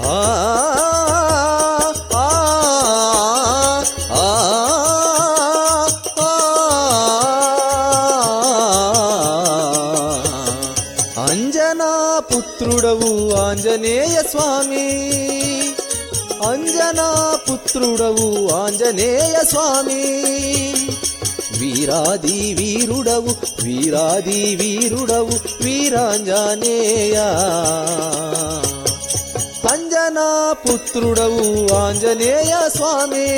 ఆ ఆ ఆ అంజనా పుత్రుడవు ఆంజనేయ స్వామి అంజనా పుత్రుడవు ఆంజనేయ స్వామి వీరాది వీరుడవు వీరాది వీరుడవు వీరాంజనేయ అంజనా పుత్రుడవు ఆంజనేయ స్వామి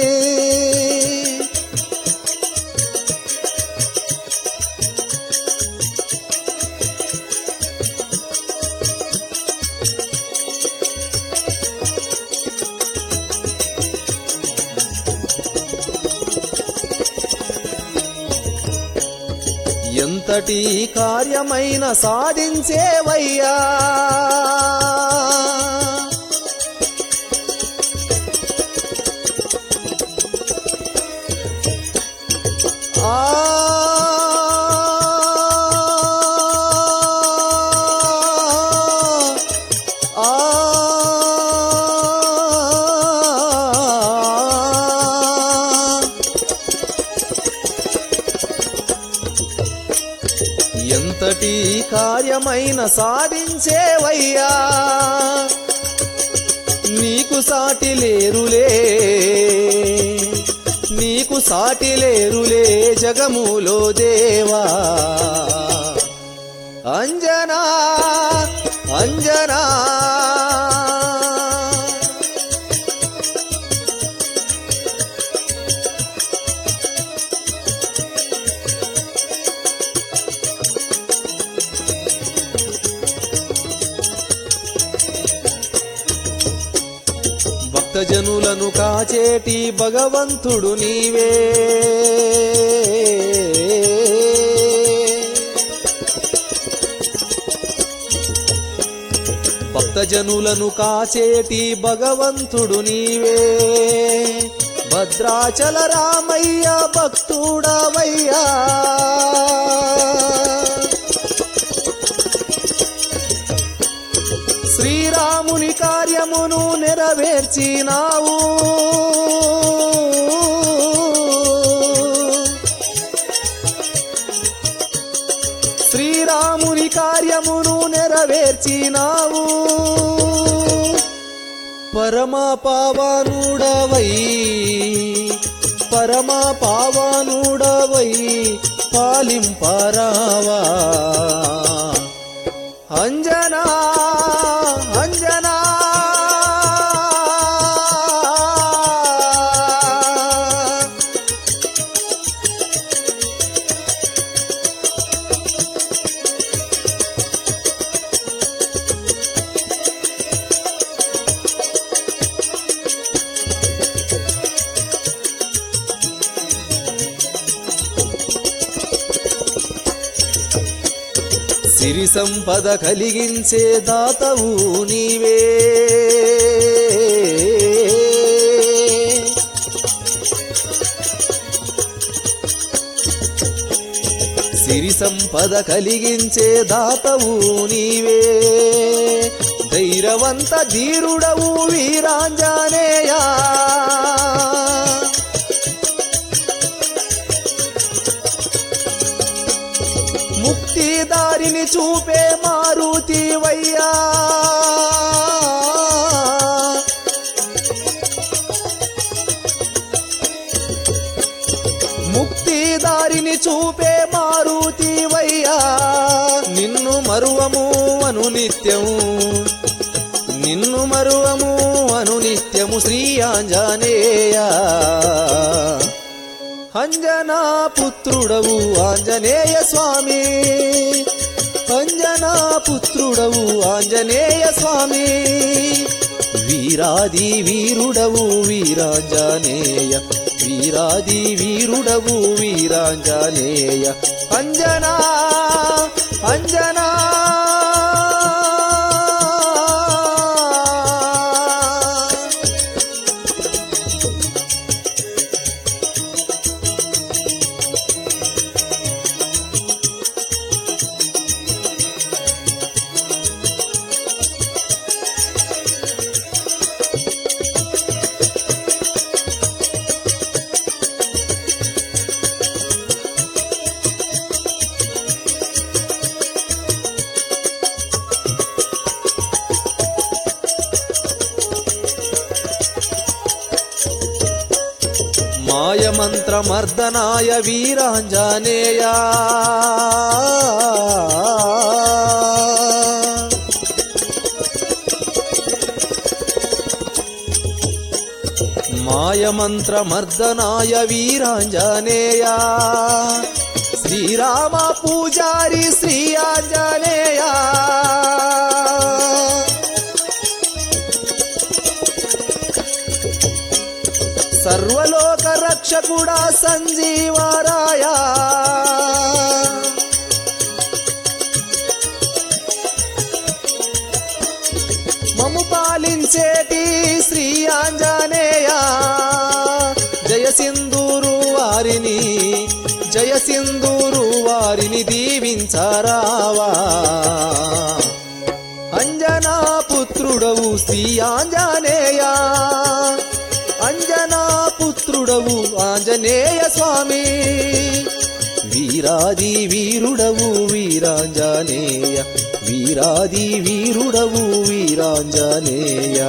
ఎంతటి కార్యమైన సాధించేవయ్యా ఆ ఆ ఎంతటి కార్యమైన సాధించేవయ్యా నీకు సాటి లేరులే నీకు సాటి లేరులే జగములో దేవా అంజనా అంజనా భక్తజనులను కాచేటి భగవంతుడు నీవే భక్తజనులను కాచేటి భగవంతుడు నీవే భద్రాచల రామయ్య భక్తుడవయ్యా శ్రీరాముని కార్యమును నెరవేర్చినావు శ్రీరాముని కార్యమును నెరవేర్చినావు పరమా పావనుడవై పరమా పావనుడవై పాలింపరావా అంజనా అంజనా సిరి సంపద కలిగించే దాతవు నీవే సిరి సంపద కలిగించే దాతవు నీవే ధైర్యవంత ధీరుడవు వీరాంజనేయా ముక్తి దారిని చూపే మారుతివయ్యా ముక్తి దారిని చూపే మారుతివయ్యా నిన్ను మరువము అను నిత్యము నిన్ను మరువము అను నిత్యము శ్రీ ఆంజనేయ అంజనా పుత్రుడవు ఆంజనేయ స్వామి అంజనా పుత్రుడవు ఆంజనేయ స్వామి వీరాది వీరుడవు వీరాంజనేయ వీరాది వీరుడవు వీరాంజనేయ అంజనా అంజనా మాయమంత్రమర్దనాయ వీరాంజనేయ మాయమంత్రమర్దనాయ వీరాంజనేయ శ్రీరామ పూజారి శ్రీ ఆంజనేయ సర్వలోక రక్షకుడా సంజీవరాయ మము పాలించేటి శ్రీ ఆంజనేయ జయ సింధూరు వారిని జయ సింధూరు వారిని దీవించరావా అంజనా పుత్రుడవు శ్రీ ఆంజనేయ అంజనా పుత్రుడవు ఆంజనేయ స్వామి వీరాది వీరుడవు వీరాంజనేయ వీరాది వీరుడవు వీరాంజనేయ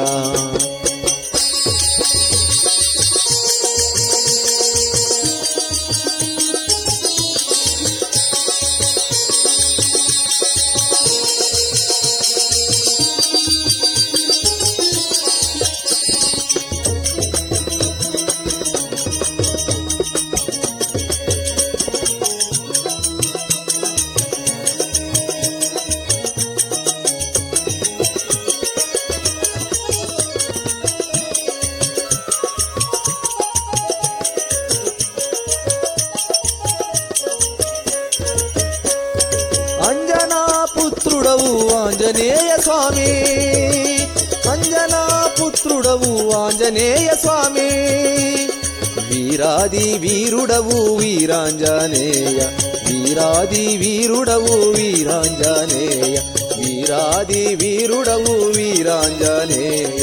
అంజనా పుత్రుడవు ఆంజనేయ స్వామి అంజనా పుత్రుడవు ఆంజనేయ స్వామి వీరాది వీరుడవు వీరాంజనేయ వీరాది వీరుడవు వీరాంజనేయ వీరాది వీరుడవు వీరాంజనేయ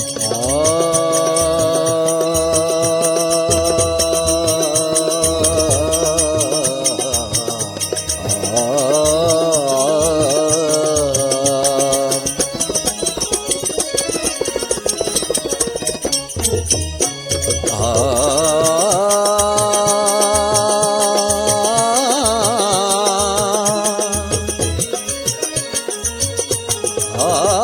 ఆ ఆ